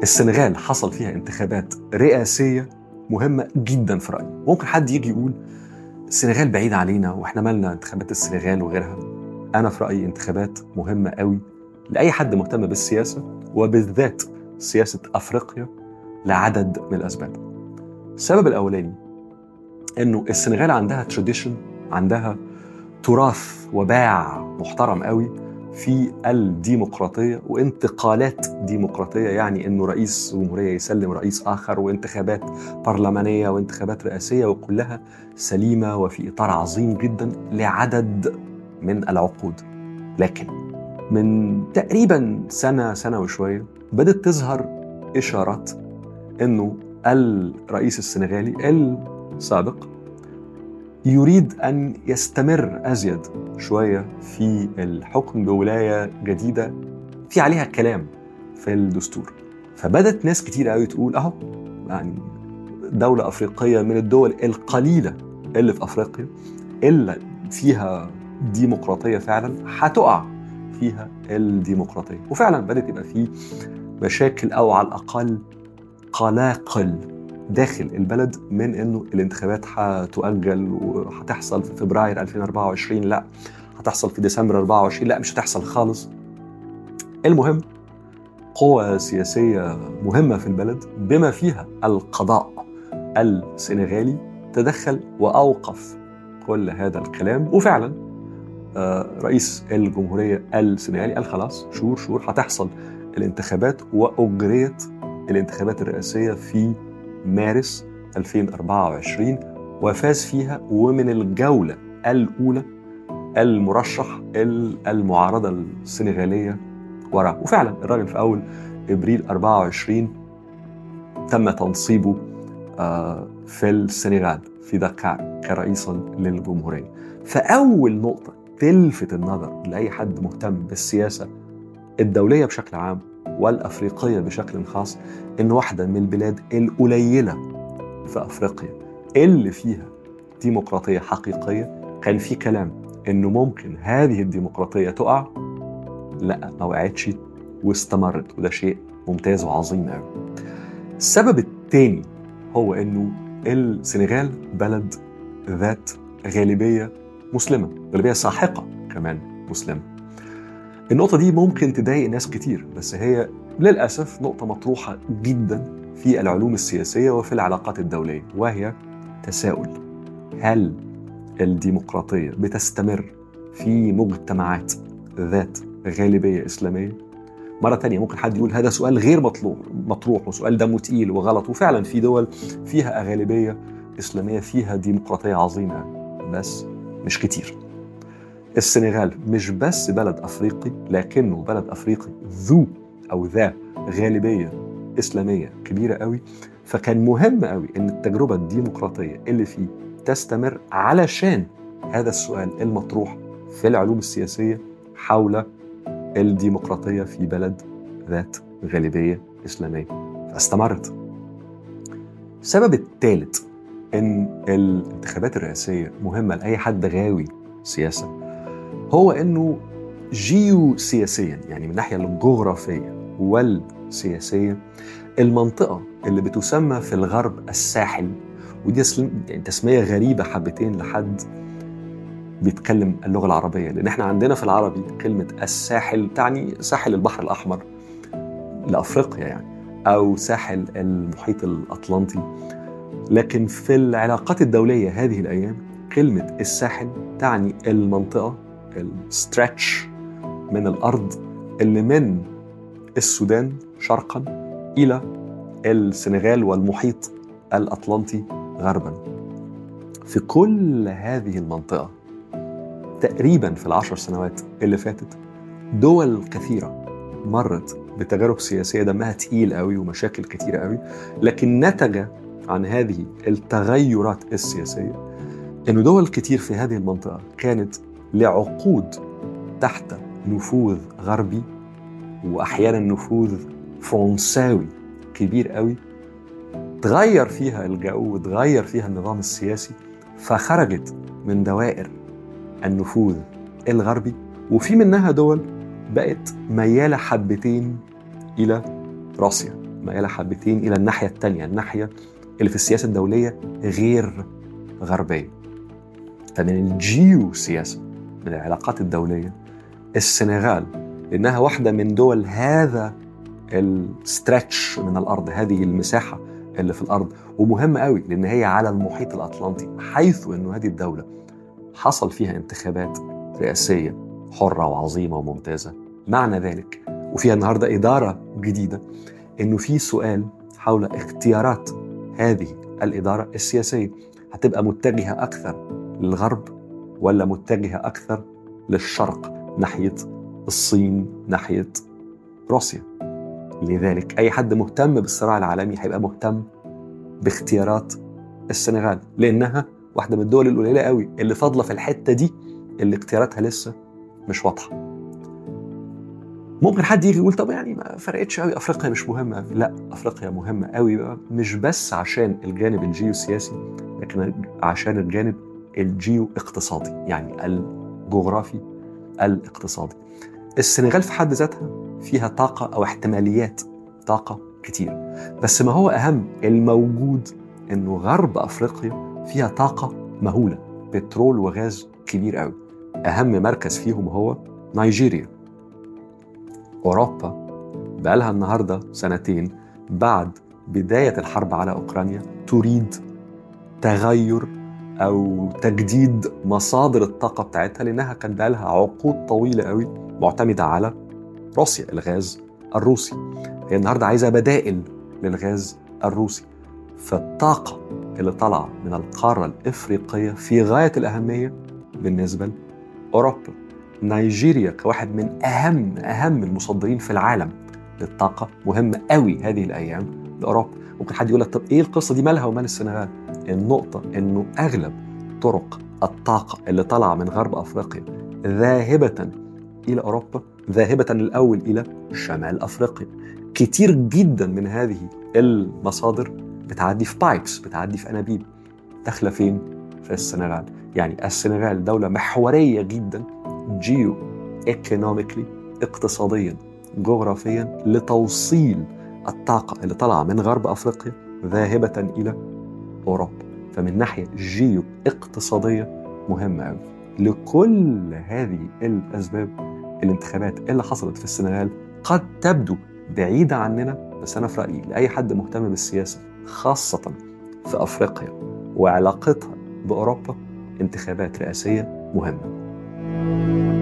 السنغال حصل فيها انتخابات رئاسيه مهمه جدا في رايي ممكن حد يجي يقول السنغال بعيد علينا واحنا مالنا انتخابات السنغال وغيرها انا في رايي انتخابات مهمه قوي لاي حد مهتم بالسياسه وبالذات سياسه افريقيا لعدد من الاسباب السبب الاولاني انه السنغال عندها تراديشن عندها تراث وباع محترم قوي في الديمقراطية وانتقالات ديمقراطية يعني أنه رئيس جمهورية يسلم رئيس آخر وانتخابات برلمانية وانتخابات رئاسية وكلها سليمة وفي إطار عظيم جدا لعدد من العقود لكن من تقريبا سنة سنة وشوية بدأت تظهر إشارات أنه الرئيس السنغالي السابق يريد أن يستمر أزيد شوية في الحكم بولاية جديدة في عليها كلام في الدستور فبدت ناس كتير قوي تقول أهو يعني دولة أفريقية من الدول القليلة اللي في أفريقيا إلا فيها ديمقراطية فعلا هتقع فيها الديمقراطية وفعلا بدأت يبقى في مشاكل أو على الأقل قلاقل داخل البلد من انه الانتخابات هتؤجل وهتحصل في فبراير 2024 لا هتحصل في ديسمبر 24 لا مش هتحصل خالص المهم قوة سياسية مهمة في البلد بما فيها القضاء السنغالي تدخل وأوقف كل هذا الكلام وفعلا رئيس الجمهورية السنغالي قال خلاص شهور شهور هتحصل الانتخابات وأجريت الانتخابات الرئاسية في مارس 2024 وفاز فيها ومن الجولة الأولى المرشح المعارضة السنغالية وراه وفعلا الراجل في أول إبريل 24 تم تنصيبه في السنغال في دكار كرئيسا للجمهورية فأول نقطة تلفت النظر لأي حد مهتم بالسياسة الدولية بشكل عام والافريقيه بشكل خاص ان واحده من البلاد القليله في افريقيا اللي فيها ديمقراطيه حقيقيه كان في كلام انه ممكن هذه الديمقراطيه تقع لا ما وقعتش واستمرت وده شيء ممتاز وعظيم قوي السبب الثاني هو انه السنغال بلد ذات غالبيه مسلمه غالبيه ساحقه كمان مسلمه النقطة دي ممكن تضايق ناس كتير بس هي للأسف نقطة مطروحة جدا في العلوم السياسية وفي العلاقات الدولية وهي تساؤل هل الديمقراطية بتستمر في مجتمعات ذات غالبية إسلامية؟ مرة تانية ممكن حد يقول هذا سؤال غير مطلوب مطروح وسؤال دمه تقيل وغلط وفعلا في دول فيها غالبية إسلامية فيها ديمقراطية عظيمة بس مش كتير السنغال مش بس بلد افريقي لكنه بلد افريقي ذو او ذا غالبيه اسلاميه كبيره قوي فكان مهم قوي ان التجربه الديمقراطيه اللي فيه تستمر علشان هذا السؤال المطروح في العلوم السياسيه حول الديمقراطيه في بلد ذات غالبيه اسلاميه فاستمرت السبب الثالث ان الانتخابات الرئاسيه مهمه لاي حد غاوي سياسه هو انه جيو سياسيا يعني من الناحيه الجغرافيه والسياسيه المنطقه اللي بتسمى في الغرب الساحل ودي يعني تسميه غريبه حبتين لحد بيتكلم اللغه العربيه لان احنا عندنا في العربي كلمه الساحل تعني ساحل البحر الاحمر لافريقيا يعني او ساحل المحيط الاطلنطي لكن في العلاقات الدوليه هذه الايام كلمه الساحل تعني المنطقه الستريتش من الارض اللي من السودان شرقا الى السنغال والمحيط الاطلنطي غربا في كل هذه المنطقه تقريبا في العشر سنوات اللي فاتت دول كثيره مرت بتجارب سياسيه دمها تقيل قوي ومشاكل كتيره قوي لكن نتج عن هذه التغيرات السياسيه انه دول كتير في هذه المنطقه كانت لعقود تحت نفوذ غربي واحيانا نفوذ فرنساوي كبير قوي تغير فيها الجو وتغير فيها النظام السياسي فخرجت من دوائر النفوذ الغربي وفي منها دول بقت ميالة حبتين إلى روسيا مائله حبتين الى الناحيه الثانيه الناحيه اللي في السياسه الدوليه غير غربيه فمن الجيو سياسه من العلاقات الدوليه السنغال لانها واحده من دول هذا الستريتش من الارض هذه المساحه اللي في الارض ومهمه قوي لان هي على المحيط الاطلنطي حيث انه هذه الدوله حصل فيها انتخابات رئاسيه حره وعظيمه وممتازه معنى ذلك وفيها النهارده اداره جديده انه في سؤال حول اختيارات هذه الاداره السياسيه هتبقى متجهه اكثر للغرب ولا متجهه اكثر للشرق ناحيه الصين ناحيه روسيا لذلك اي حد مهتم بالصراع العالمي هيبقى مهتم باختيارات السنغال لانها واحده من الدول القليله قوي اللي فاضله في الحته دي اللي اختياراتها لسه مش واضحه ممكن حد يجي يقول طب يعني ما فرقتش قوي افريقيا مش مهمه لا افريقيا مهمه قوي بقى مش بس عشان الجانب الجيوسياسي لكن عشان الجانب الجيو اقتصادي يعني الجغرافي الاقتصادي السنغال في حد ذاتها فيها طاقه او احتماليات طاقه كتير بس ما هو اهم الموجود انه غرب افريقيا فيها طاقه مهوله بترول وغاز كبير قوي اهم مركز فيهم هو نيجيريا أوروبا بقالها النهاردة سنتين بعد بداية الحرب على أوكرانيا تريد تغير أو تجديد مصادر الطاقة بتاعتها لأنها كان بقالها عقود طويلة قوي معتمدة على روسيا الغاز الروسي هي النهاردة عايزة بدائل للغاز الروسي فالطاقة اللي طالعة من القارة الإفريقية في غاية الأهمية بالنسبة لأوروبا نيجيريا كواحد من اهم اهم المصدرين في العالم للطاقه مهمه قوي هذه الايام لاوروبا ممكن حد يقول لك طب ايه القصه دي مالها ومال السنغال النقطه انه اغلب طرق الطاقه اللي طالعه من غرب افريقيا ذاهبه الى اوروبا ذاهبه الاول الى شمال افريقيا كتير جدا من هذه المصادر بتعدي في بايبس بتعدي في انابيب داخله فين في السنغال يعني السنغال دولة محورية جدا جيو ايكونوميكلي اقتصاديا جغرافيا لتوصيل الطاقة اللي طالعة من غرب أفريقيا ذاهبة إلى أوروبا فمن ناحية جيو اقتصادية مهمة أوي لكل هذه الأسباب الانتخابات اللي حصلت في السنغال قد تبدو بعيدة عننا بس أنا في رأيي لأي حد مهتم بالسياسة خاصة في أفريقيا وعلاقتها بأوروبا انتخابات رئاسية مهمة